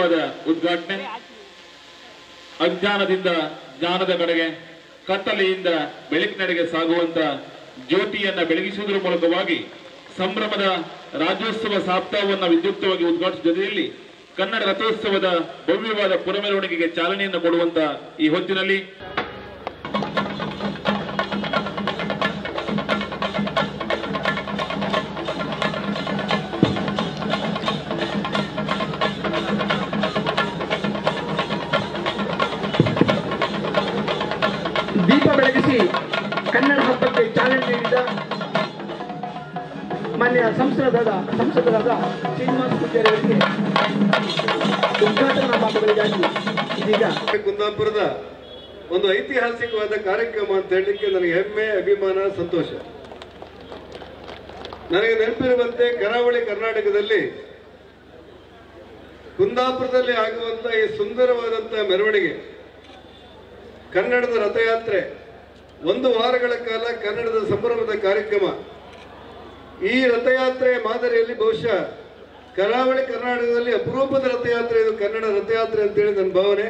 ಭವ್ಯವಾದ ಉದ್ಘಾಟನೆ ಅಜ್ಞಾನದಿಂದ ಜ್ಞಾನದ ಕಡೆಗೆ ಕತ್ತಲೆಯಿಂದ ಬೆಳಕಿನೆಡೆಗೆ ಸಾಗುವಂತ ಜ್ಯೋತಿಯನ್ನ ಬೆಳಗಿಸುವುದರ ಮೂಲಕವಾಗಿ ಸಂಭ್ರಮದ ರಾಜ್ಯೋತ್ಸವ ಸಪ್ತಾಹವನ್ನು ವಿದ್ಯುಕ್ತವಾಗಿ ಉದ್ಘಾಟಿಸುವ ಜೊತೆಯಲ್ಲಿ ಕನ್ನಡ ರಥೋತ್ಸವದ ಭವ್ಯವಾದ ಪುರಮೆರವಣಿಗೆಗೆ ಚಾಲನೆಯನ್ನು ಕೊಡುವಂತ ಈ ಹೊತ್ತಿನಲ್ಲಿ ದೀಪ ಬೆಳಗಿಸಿ ಕನ್ನಡ ಹಬ್ಬಕ್ಕೆ ಚಾಲನೆ ನೀಡಿದ ಮಾನ್ಯ ಸಂಸದರಾದ ಸಂಸದರಾದ ಶ್ರೀನಿವಾಸ ಪೂಜಾರಿ ಅವರಿಗೆ ಉದ್ಘಾಟನಾ ಮಾತುಗಳಿಗಾಗಿ ಇದೀಗ ಕುಂದಾಪುರದ ಒಂದು ಐತಿಹಾಸಿಕವಾದ ಕಾರ್ಯಕ್ರಮ ಅಂತ ಹೇಳಲಿಕ್ಕೆ ನನಗೆ ಹೆಮ್ಮೆ ಅಭಿಮಾನ ಸಂತೋಷ ನನಗೆ ನೆನಪಿರುವಂತೆ ಕರಾವಳಿ ಕರ್ನಾಟಕದಲ್ಲಿ ಕುಂದಾಪುರದಲ್ಲಿ ಆಗುವಂತ ಈ ಸುಂದರವಾದಂತಹ ಮೆರವಣಿಗೆ ಕನ್ನಡದ ರಥಯಾತ್ರೆ ಒಂದು ವಾರಗಳ ಕಾಲ ಕನ್ನಡದ ಸಂಭ್ರಮದ ಕಾರ್ಯಕ್ರಮ ಈ ರಥಯಾತ್ರೆಯ ಮಾದರಿಯಲ್ಲಿ ಬಹುಶಃ ಕರಾವಳಿ ಕರ್ನಾಟಕದಲ್ಲಿ ಅಪರೂಪದ ರಥಯಾತ್ರೆ ಇದು ಕನ್ನಡ ರಥಯಾತ್ರೆ ಅಂತೇಳಿ ನನ್ನ ಭಾವನೆ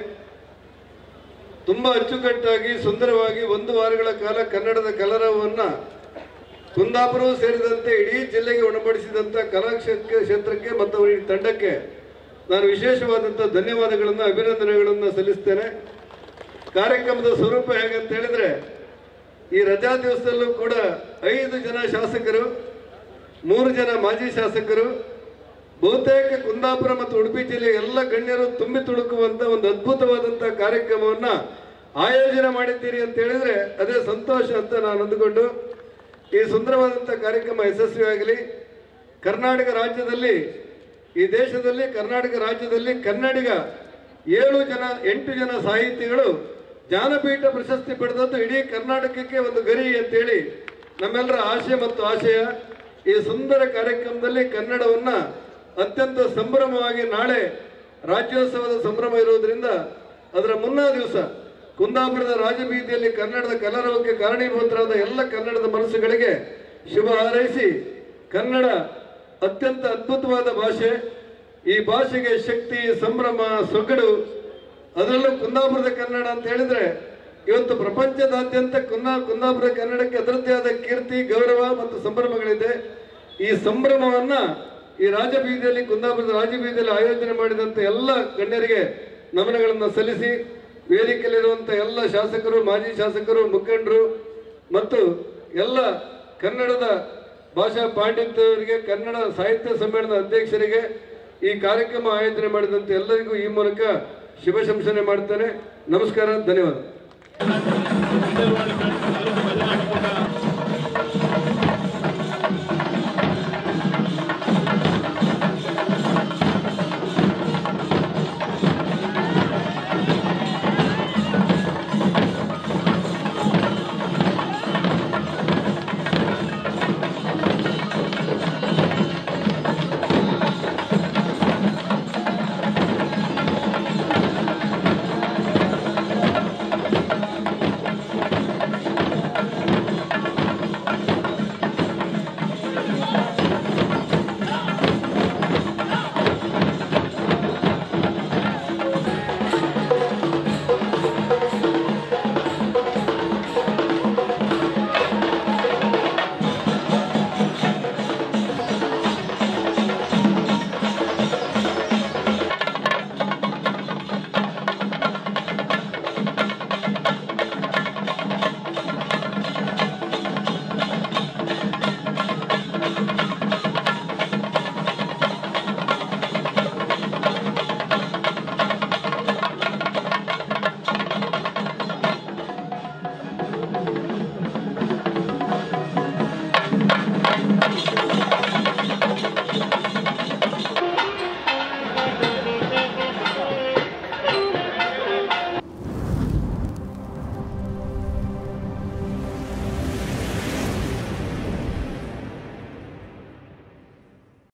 ತುಂಬಾ ಅಚ್ಚುಕಟ್ಟಾಗಿ ಸುಂದರವಾಗಿ ಒಂದು ವಾರಗಳ ಕಾಲ ಕನ್ನಡದ ಕಲರವನ್ನ ಕುಂದಾಪುರವೂ ಸೇರಿದಂತೆ ಇಡೀ ಜಿಲ್ಲೆಗೆ ಉಣಬಡಿಸಿದಂತ ಕಲಾ ಕ್ಷೇತ್ರ- ಕ್ಷೇತ್ರಕ್ಕೆ ಮತ್ತು ಅವರ ಈ ತಂಡಕ್ಕೆ ನಾನು ವಿಶೇಷವಾದಂಥ ಧನ್ಯವಾದಗಳನ್ನು ಅಭಿನಂದನೆಗಳನ್ನು ಸಲ್ಲಿಸ್ತೇನೆ ಕಾರ್ಯಕ್ರಮದ ಸ್ವರೂಪ ಹೇಗಂತ ಹೇಳಿದ್ರೆ ಈ ರಜಾ ದಿವಸದಲ್ಲೂ ಕೂಡ ಐದು ಜನ ಶಾಸಕರು ಮೂರು ಜನ ಮಾಜಿ ಶಾಸಕರು ಬಹುತೇಕ ಕುಂದಾಪುರ ಮತ್ತು ಉಡುಪಿ ಜಿಲ್ಲೆಯ ಎಲ್ಲ ಗಣ್ಯರು ತುಂಬಿ ತುಳುಕುವಂತ ಒಂದು ಅದ್ಭುತವಾದಂತಹ ಕಾರ್ಯಕ್ರಮವನ್ನ ಆಯೋಜನೆ ಮಾಡಿದ್ದೀರಿ ಅಂತ ಹೇಳಿದ್ರೆ ಅದೇ ಸಂತೋಷ ಅಂತ ನಾನು ಅಂದುಕೊಂಡು ಈ ಸುಂದರವಾದಂಥ ಕಾರ್ಯಕ್ರಮ ಯಶಸ್ವಿಯಾಗಲಿ ಕರ್ನಾಟಕ ರಾಜ್ಯದಲ್ಲಿ ಈ ದೇಶದಲ್ಲಿ ಕರ್ನಾಟಕ ರಾಜ್ಯದಲ್ಲಿ ಕನ್ನಡಿಗ ಏಳು ಜನ ಎಂಟು ಜನ ಸಾಹಿತಿಗಳು ಜ್ಞಾನಪೀಠ ಪ್ರಶಸ್ತಿ ಪಡೆದದ್ದು ಇಡೀ ಕರ್ನಾಟಕಕ್ಕೆ ಒಂದು ಗರಿ ಅಂತೇಳಿ ನಮ್ಮೆಲ್ಲರ ಆಶೆ ಮತ್ತು ಆಶಯ ಈ ಸುಂದರ ಕಾರ್ಯಕ್ರಮದಲ್ಲಿ ಕನ್ನಡವನ್ನ ಅತ್ಯಂತ ಸಂಭ್ರಮವಾಗಿ ನಾಳೆ ರಾಜ್ಯೋತ್ಸವದ ಸಂಭ್ರಮ ಇರುವುದರಿಂದ ಅದರ ಮುನ್ನಾ ದಿವಸ ಕುಂದಾಪುರದ ರಾಜಬೀದಿಯಲ್ಲಿ ಕನ್ನಡದ ಕಲರವಕ್ಕೆ ಕಾರಣೀಭೂತರಾದ ಎಲ್ಲ ಕನ್ನಡದ ಮನಸ್ಸುಗಳಿಗೆ ಶುಭ ಹಾರೈಸಿ ಕನ್ನಡ ಅತ್ಯಂತ ಅದ್ಭುತವಾದ ಭಾಷೆ ಈ ಭಾಷೆಗೆ ಶಕ್ತಿ ಸಂಭ್ರಮ ಸೊಗಡು ಅದರಲ್ಲೂ ಕುಂದಾಪುರದ ಕನ್ನಡ ಅಂತ ಹೇಳಿದ್ರೆ ಇವತ್ತು ಪ್ರಪಂಚದಾದ್ಯಂತ ಕುಂದಾ ಕುಂದಾಪುರ ಕನ್ನಡಕ್ಕೆ ಅದರದ್ದೇ ಆದ ಕೀರ್ತಿ ಗೌರವ ಮತ್ತು ಸಂಭ್ರಮಗಳಿದೆ ಈ ಸಂಭ್ರಮವನ್ನ ಈ ರಾಜಬೀದಿಯಲ್ಲಿ ಕುಂದಾಪುರದ ರಾಜಬೀದಿಯಲ್ಲಿ ಆಯೋಜನೆ ಮಾಡಿದಂತ ಎಲ್ಲ ಗಣ್ಯರಿಗೆ ನಮನಗಳನ್ನು ಸಲ್ಲಿಸಿ ವೇದಿಕೆಯಲ್ಲಿರುವಂತ ಎಲ್ಲ ಶಾಸಕರು ಮಾಜಿ ಶಾಸಕರು ಮುಖಂಡರು ಮತ್ತು ಎಲ್ಲ ಕನ್ನಡದ ಭಾಷಾ ಪಾಂಡಿತ್ಯವರಿಗೆ ಕನ್ನಡ ಸಾಹಿತ್ಯ ಸಮ್ಮೇಳನದ ಅಧ್ಯಕ್ಷರಿಗೆ ಈ ಕಾರ್ಯಕ್ರಮ ಆಯೋಜನೆ ಮಾಡಿದಂತೆ ಎಲ್ಲರಿಗೂ ಈ ಮೂಲಕ ಶುಭ ಶಂಸನೆ ಮಾಡ್ತೇನೆ ನಮಸ್ಕಾರ ಧನ್ಯವಾದ